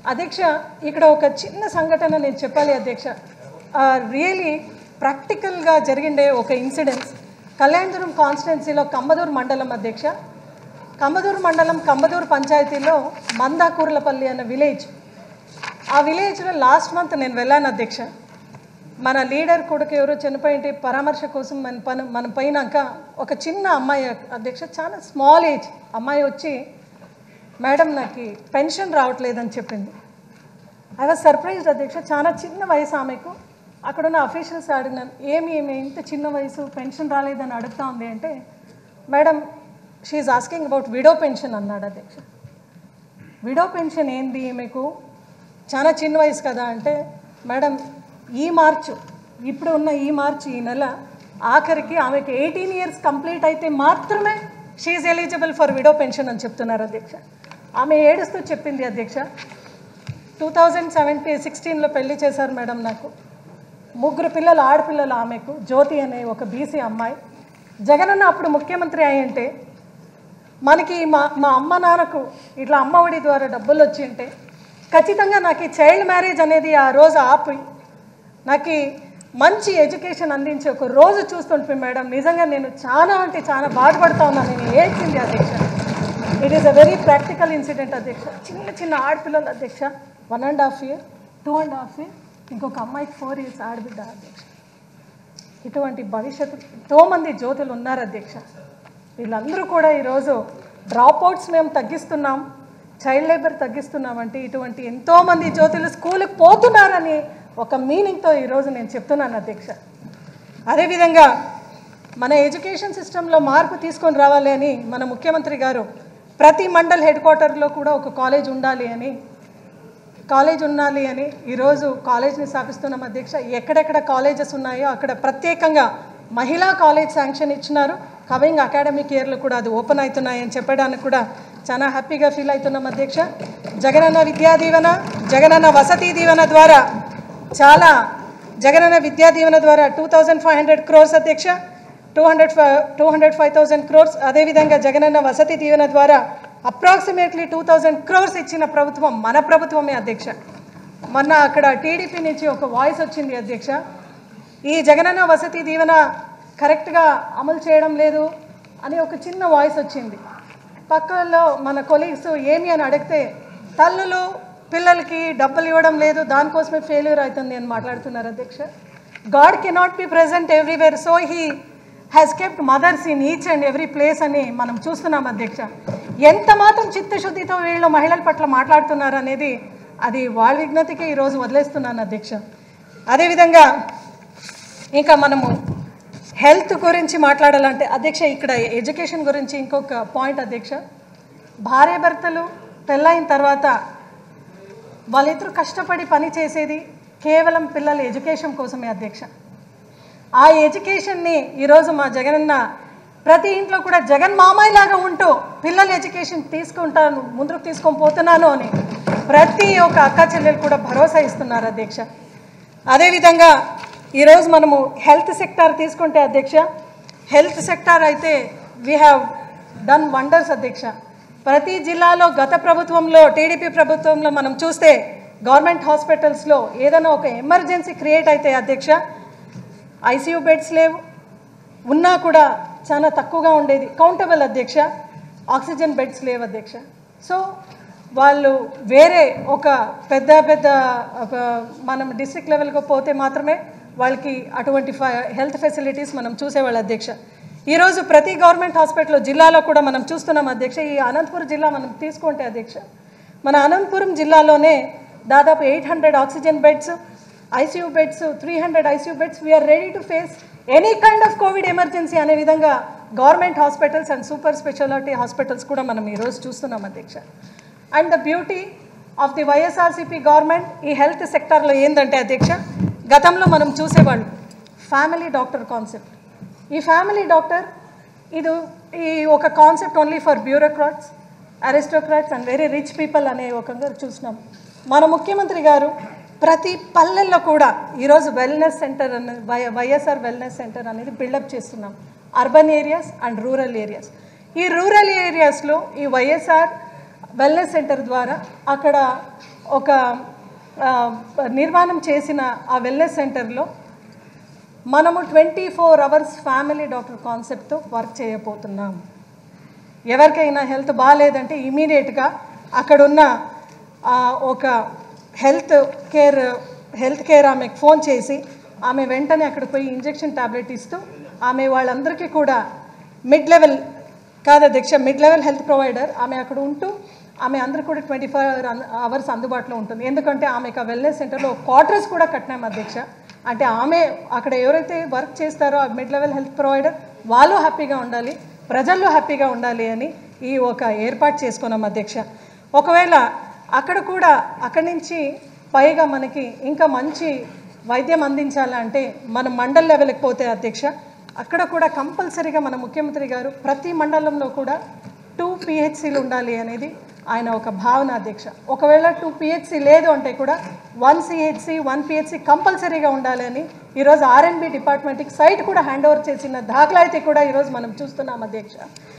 అధ్యక్ష ఇక్కడ ఒక చిన్న సంఘటన నేను చెప్పాలి అధ్యక్ష రియలీ ప్రాక్టికల్గా జరిగిండే ఒక ఇన్సిడెంట్స్ కళ్యాణదురం కాన్స్టిట్యున్సీలో కమ్మదూరు మండలం అధ్యక్ష కమ్మదూరు మండలం కమ్మదూరు పంచాయతీలో మందాకూర్లపల్లి అనే విలేజ్ ఆ విలేజ్లో లాస్ట్ మంత్ నేను వెళ్ళాను అధ్యక్ష మన లీడర్ కొడుకు ఎవరో చనిపోయింటి పరామర్శ కోసం మన పని మనం పోయినాక ఒక చిన్న అమ్మాయి అధ్యక్ష చాలా స్మాల్ ఏజ్ అమ్మాయి వచ్చి మేడం నాకు పెన్షన్ రావట్లేదని చెప్పింది ఐ వాజ్ సర్ప్రైజ్డ్ అధ్యక్ష చాలా చిన్న వయసు ఆమెకు అక్కడ ఉన్న అఫీషియల్స్ అడిగినాను ఏమి ఏమి ఇంత చిన్న వయసు పెన్షన్ రాలేదని అడుగుతా ఉంది అంటే madam she asking about widow pension అన్నాడు అధ్యక్ష విడో పెన్షన్ ఏంది మీకు చాలా చిన్న వయసు కదా అంటే మేడం ఈ మార్చు ఇప్పుడు ఉన్న ఈ మార్చు ఈ నెల ఆఖరికి ఆమెకి ఎయిటీన్ ఇయర్స్ కంప్లీట్ అయితే మాత్రమే she eligible for widow pension అని చెప్తున్నారు అధ్యక్ష ఆమె ఏడుస్తూ చెప్పింది అధ్యక్ష టూ థౌజండ్ సెవెంటీ సిక్స్టీన్లో పెళ్లి చేశారు మేడం నాకు ముగ్గురు పిల్లలు ఆడపిల్లలు ఆమెకు జ్యోతి అనే ఒక బీసీ అమ్మాయి జగనన్న అప్పుడు ముఖ్యమంత్రి అయి ఉంటే మనకి మా మా అమ్మ నాన్నకు ఇట్లా అమ్మఒడి ద్వారా డబ్బులు వచ్చి ఉంటే ఖచ్చితంగా నాకు ఈ చైల్డ్ మ్యారేజ్ అనేది ఆ రోజు ఆపి నాకు ఈ మంచి ఎడ్యుకేషన్ అందించి ఒక రోజు చూస్తుంటే మేడం నిజంగా నేను చాలా అంటే చాలా బాధపడతా ఉన్నాను నేను ఏడ్చింది అధ్యక్ష it is a very practical incident అధ్యక్ష చిన్న చిన్న ఆడపిల్లలు అధ్యక్ష one and half year two and half year ఇంకొక అమ్మాయికి ఫోర్ ఇయర్స్ ఆడబిడ్డ అధ్యక్ష ఇటువంటి భవిష్యత్తు ఎంతోమంది జ్యోతులు ఉన్నారు అధ్యక్ష వీళ్ళందరూ కూడా ఈరోజు డ్రాప్ అవుట్స్ మేము తగ్గిస్తున్నాం చైల్డ్ లేబర్ తగ్గిస్తున్నామంటే ఇటువంటి ఎంతోమంది జ్యోతులు స్కూల్కి పోతున్నారని ఒక మీనింగ్తో ఈరోజు నేను చెప్తున్నాను అధ్యక్ష అదేవిధంగా మన ఎడ్యుకేషన్ సిస్టంలో మార్పు తీసుకొని రావాలి అని మన ముఖ్యమంత్రి గారు ప్రతి మండల్ హెడ్ క్వార్టర్లో కూడా ఒక కాలేజ్ ఉండాలి అని కాలేజ్ ఉండాలి అని ఈరోజు కాలేజ్ని స్థాపిస్తున్నాం అధ్యక్ష ఎక్కడెక్కడ కాలేజెస్ ఉన్నాయో అక్కడ ప్రత్యేకంగా మహిళా కాలేజ్ శాంక్షన్ ఇచ్చినారు కవింగ్ అకాడమిక్ ఇయర్లో కూడా అది ఓపెన్ అవుతున్నాయని చెప్పడానికి కూడా చాలా హ్యాపీగా ఫీల్ అవుతున్నాం అధ్యక్ష జగనన్న విద్యా దీవెన జగనన్న వసతి దీవెన ద్వారా చాలా జగనన్న విద్యా దీవెన ద్వారా two thousand five hundred crores అధ్యక్ష two hundred two hundred five thousand crores అదేవిధంగా జగనన్న వసతి దీవెన ద్వారా అప్రాక్సిమేట్లీ టూ థౌజండ్ క్రోర్స్ ఇచ్చిన ప్రభుత్వం మన ప్రభుత్వమే అధ్యక్ష మొన్న అక్కడ టీడీపీ నుంచి ఒక వాయిస్ వచ్చింది అధ్యక్ష ఈ జగనన్న వసతి దీవెన కరెక్ట్గా అమలు చేయడం లేదు అని ఒక చిన్న వాయిస్ వచ్చింది పక్కలో మన కొలీగ్స్ ఏమి అని అడిగితే తల్లులు పిల్లలకి డబ్బులు ఇవ్వడం లేదు దానికోసమే ఫెయిల్యూర్ అవుతుంది అని మాట్లాడుతున్నారు అధ్యక్ష God cannot be present everywhere so he has kept mothers in each and every place అని మనం చూస్తున్నాం అధ్యక్ష ఎంత మాత్రం చిత్తశుద్ధితో వీళ్ళు మహిళల పట్ల మాట్లాడుతున్నారు అనేది అది వాళ్ళ విజ్ఞతకి ఈరోజు వదిలేస్తున్నాను అధ్యక్ష అదేవిధంగా ఇంకా మనము హెల్త్ గురించి మాట్లాడాలంటే అధ్యక్ష ఇక్కడ ఎడ్యుకేషన్ గురించి ఇంకొక పాయింట్ అధ్యక్ష భార్య భర్తలు పెళ్ళైన తర్వాత వాళ్ళిద్దరూ కష్టపడి పని చేసేది కేవలం పిల్లల ఎడ్యుకేషన్ కోసమే అధ్యక్ష ఆ ఎడ్యుకేషన్ని ఈరోజు మా జగనన్న ప్రతి ఇంట్లో కూడా జగన్ మామయ్య లాగా ఉంటూ పిల్లల ఎడ్యుకేషన్ తీసుకుంటాను ముందుకు తీసుకొని పోతున్నాను అని ప్రతి ఒక్క అక్క చెల్లెలు కూడా భరోసా ఇస్తున్నారు అధ్యక్ష అదేవిధంగా ఈరోజు మనము హెల్త్ సెక్టార్ తీసుకుంటే అధ్యక్ష హెల్త్ సెక్టార్ అయితే వీ హ్యావ్ డన్ వండర్స్ అధ్యక్ష ప్రతి జిల్లాలో గత ప్రభుత్వంలో టీడీపీ ప్రభుత్వంలో మనం చూస్తే గవర్నమెంట్ హాస్పిటల్స్లో ఏదైనా ఒక ఎమర్జెన్సీ క్రియేట్ అయితే అధ్యక్ష ఐసీయూ బెడ్స్ లేవు ఉన్నా కూడా చాలా తక్కువగా ఉండేది కౌంటబుల్ అధ్యక్ష ఆక్సిజన్ బెడ్స్ లేవు అధ్యక్ష సో వాళ్ళు వేరే ఒక పెద్ద పెద్ద ఒక మనం డిస్ట్రిక్ట్ లెవెల్కి పోతే మాత్రమే వాళ్ళకి అటువంటి హెల్త్ ఫెసిలిటీస్ మనం చూసేవాళ్ళు అధ్యక్ష ఈరోజు ప్రతి గవర్నమెంట్ హాస్పిటల్ జిల్లాలో కూడా మనం చూస్తున్నాం అధ్యక్ష ఈ అనంతపురం జిల్లా మనం తీసుకుంటే అధ్యక్ష మన అనంతపురం జిల్లాలోనే దాదాపు eight hundred oxygen beds ICU beds three hundred ICU beds we're ready to face any kind of COVID emergency అనే విధంగా government hospitals and super speciality hospitals కూడా మనం ఈరోజు చూస్తున్నాం అధ్యక్ష and the beauty of the YSRCP government ఈ health సెక్టార్లో ఏంటంటే అధ్యక్ష గతంలో మనం చూసేవాళ్ళు ఫ్యామిలీ డాక్టర్ కాన్సెప్ట్ ఈ ఫ్యామిలీ డాక్టర్ ఇది ఈ ఒక concept only for bureaucrats aristocrats and very rich people అనే ఒక చూసినాం మన ముఖ్యమంత్రి గారు ప్రతి పల్లెల్లో కూడా ఈరోజు వెల్నెస్ సెంటర్ అనేది వై వైఎస్ఆర్ వెల్నెస్ సెంటర్ అనేది బిల్డప్ చేస్తున్నాం urban areas and rural areas ఈ రూరల్ ఏరియాస్లో ఈ వైఎస్ఆర్ వెల్నెస్ సెంటర్ ద్వారా అక్కడ ఒక ఆ, నిర్మాణం చేసిన ఆ వెల్నెస్ సెంటర్లో మనము twenty four hours family doctor కాన్సెప్ట్తో వర్క్ చేయబోతున్నాం ఎవరికైనా హెల్త్ బాగాలేదంటే ఇమీడియట్గా అక్కడున్న ఆ, ఒక హెల్త్ కేర్ హెల్త్ కేర్ ఆమెకు ఫోన్ చేసి ఆమె వెంటనే అక్కడ పోయి ఇంజెక్షన్ టాబ్లెట్ ఇస్తూ ఆమె వాళ్ళందరికీ కూడా మిడ్ లెవెల్ కాదు అధ్యక్ష మిడ్ లెవెల్ హెల్త్ ప్రొవైడర్ ఆమె అక్కడ ఉంటూ ఆమె అందరికి కూడా ట్వంటీ ఫోర్ అవర్స్ అందుబాటులో ఉంటుంది ఎందుకంటే ఆమెకు ఆ వెల్నెస్ సెంటర్లో క్వార్టర్స్ కూడా కట్టినాం అధ్యక్ష అంటే ఆమె అక్కడ ఎవరైతే వర్క్ చేస్తారో ఆ మిడ్ లెవెల్ హెల్త్ ప్రొవైడర్ వాళ్ళు హ్యాపీగా ఉండాలి ప్రజల్లో హ్యాపీగా ఉండాలి అని ఈ ఒక ఏర్పాటు చేసుకున్నాం అధ్యక్ష ఒకవేళ అక్కడ కూడా అక్కడి నుంచి పైగా మనకి ఇంకా మంచి వైద్యం అందించాలంటే మనం మండల్ లెవెల్కి పోతే అధ్యక్ష అక్కడ కూడా కంపల్సరీగా మన ముఖ్యమంత్రి గారు ప్రతి మండలంలో కూడా టూ పిహెచ్సిలు ఉండాలి అనేది ఆయన ఒక భావన అధ్యక్ష ఒకవేళ టూ పిహెచ్సి లేదు అంటే కూడా వన్ సిహెచ్సి వన్ పిహెచ్సి కంపల్సరీగా ఉండాలి అని ఈరోజు ఆర్ఎన్బి డిపార్ట్మెంట్కి సైట్ కూడా హ్యాండ్ ఓవర్ చేసిన దాఖలా అయితే కూడా ఈరోజు మనం చూస్తున్నాం అధ్యక్ష